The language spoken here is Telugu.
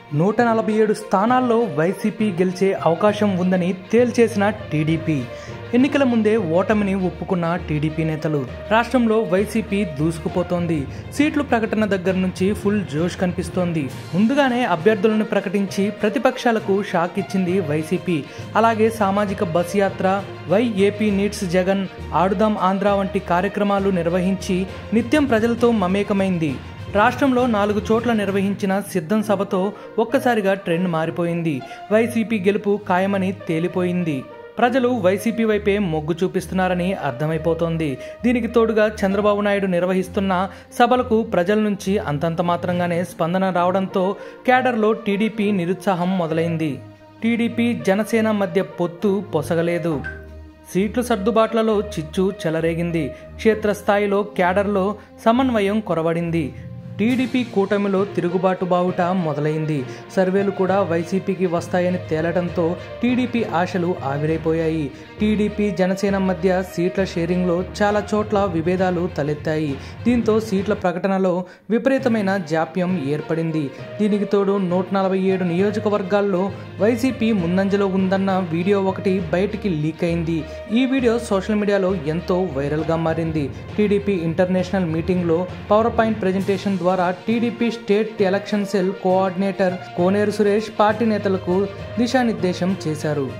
నూట నలభై ఏడు స్థానాల్లో వైసీపీ గెలిచే అవకాశం ఉందని తేల్చేసిన టీడీపీ ఎన్నికల ముందే ఓటమిని ఒప్పుకున్న టీడీపీ నేతలు రాష్ట్రంలో వైసీపీ దూసుకుపోతోంది సీట్లు ప్రకటన దగ్గర నుంచి ఫుల్ జోష్ కనిపిస్తోంది ముందుగానే అభ్యర్థులను ప్రకటించి ప్రతిపక్షాలకు షాక్ ఇచ్చింది వైసీపీ అలాగే సామాజిక బస్ యాత్ర why AP needs Jagan Aadudam Andhra వంటి కార్యక్రమాలు నిర్వహించి నిత్యం ప్రజలతో మమేకమైంది రాష్ట్రంలో నాలుగు చోట్ల నిర్వహించిన సిద్ధం సభతో ఒక్కసారిగా ట్రెండ్ మారిపోయింది వైసీపీ గెలుపు ఖాయమని తేలిపోయింది ప్రజలు వైసీపీ వైపే మొగ్గు చూపిస్తున్నారని అర్థమైపోతోంది దీనికి తోడుగా చంద్రబాబు నాయుడు నిర్వహిస్తున్న సభలకు ప్రజల నుంచి అంతంత మాత్రంగానే స్పందన రావడంతో కేడర్లో టీడీపీ నిరుత్సాహం మొదలైంది టీడీపీ జనసేన మధ్య పొత్తు పొసగలేదు సీట్లు సర్దుబాట్లలో చిచ్చు చెలరేగింది క్షేత్రస్థాయిలో క్యాడర్లో సమన్వయం కొరవడింది టీడీపీ కూటమిలో తిరుగుబాటు బావుట మొదలైంది సర్వేలు కూడా వైసీపీకి వస్తాయని తేలడంతో టీడీపీ ఆశలు ఆవిరైపోయాయి టీడీపీ జనసేన మధ్య సీట్ల షేరింగ్లో చాలా చోట్ల విభేదాలు తలెత్తాయి దీంతో సీట్ల ప్రకటనలో విపరీతమైన జాప్యం ఏర్పడింది దీనికి తోడు నూట నలభై ఏడు నియోజకవర్గాల్లో వైసీపీ ముందంజలో ఉందన్న వీడియో ఒకటి బయటికి లీక్ అయింది ఈ వీడియో సోషల్ మీడియాలో ఎంతో వైరల్గా మారింది టీడీపీ ఇంటర్నేషనల్ మీటింగ్లో పవర్ పాయింట్ ప్రెజెంటేషన్ ద్వారా TDP state election cell coordinator Koneru Suresh party నేతలకు దిశానిర్దేశం చేశారు